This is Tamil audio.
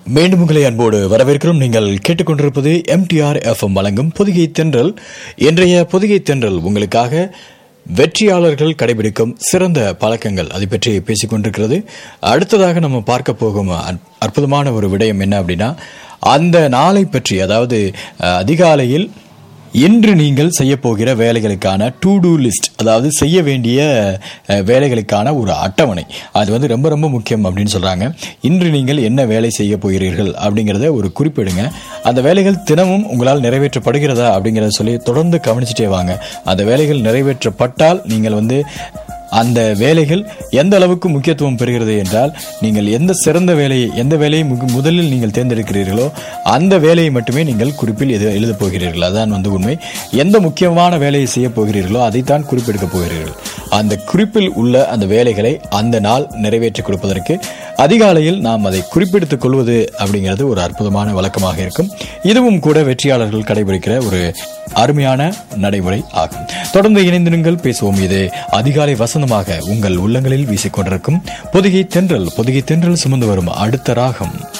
மீண்டும் உங்களை அன்போடு வரவேற்கிறோம் நீங்கள் கேட்டுக்கொண்டிருப்பது எம்டிஆர் எஃப்எம் வழங்கும் பொதிகை தென்றல் இன்றைய பொதிகை தென்றல் உங்களுக்காக வெற்றியாளர்கள் கடைபிடிக்கும் சிறந்த பழக்கங்கள் அதை பற்றி பேசிக் கொண்டிருக்கிறது அடுத்ததாக நம்ம பார்க்க போகும் அற்- அற்புதமான ஒரு விடயம் என்ன அப்படின்னா அந்த நாளை பற்றி அதாவது அஹ், அதிகாலையில் இன்று நீங்கள் செய்ய போகிற வேலைகளுக்கான டு டூ லிஸ்ட் அதாவது செய்ய வேண்டிய அஹ், வேலைகளுக்கான ஒரு அட்டவணை அது வந்து ரொம்ப ரொம்ப முக்கியம் அப்படின்னு சொல்றாங்க இன்று நீங்கள் என்ன வேலை செய்ய போகிறீர்கள் அப்படிங்கிறத ஒரு குறிப்பிடுங்க அந்த வேலைகள் தினமும் உங்களால் நிறைவேற்றப்படுகிறதா அப்படிங்கிறத சொல்லி தொடர்ந்து கவனிச்சுட்டே வாங்க அந்த வேலைகள் நிறைவேற்றப்பட்டால் நீங்கள் வந்து அந்த வேலைகள் எந்த அளவுக்கு முக்கியத்துவம் பெறுகிறது என்றால் நீங்கள் எந்த சிறந்த வேலையை எந்த வேலையை முகு- முதலில் நீங்கள் தேர்ந்தெடுக்கிறீர்களோ அந்த வேலையை மட்டுமே நீங்கள் குறிப்பில் எது எழுதப் போகிறீர்கள் அதான் வந்து உண்மை எந்த முக்கியமான வேலையை செய்ய போகிறீர்களோ அதைத்தான் குறிப்பெடுக்கப் போகிறீர்கள் அந்த குறிப்பில் உள்ள அந்த வேலைகளை அந்த நாள் நிறைவேற்றி கொடுப்பதற்கு அதிகாலையில் நாம் அதை குறிப்பெடுத்துக் கொள்வது அப்படிங்கிறது ஒரு அற்புதமான வழக்கமாக இருக்கும் இதுவும் கூட வெற்றியாளர்கள் கடைபிடிக்கிற ஒரு அருமையான நடைமுறை ஆகும் தொடர்ந்து இணைந்திருங்கள் பேசுவோம் இது அதிகாலை வசந்தமாக உங்கள் உள்ளங்களில் வீசிக்கொண்டிருக்கும் பொதிகை தென்றல் பொதிகை தென்றல் சுமந்து வரும் அடுத்த ராகம்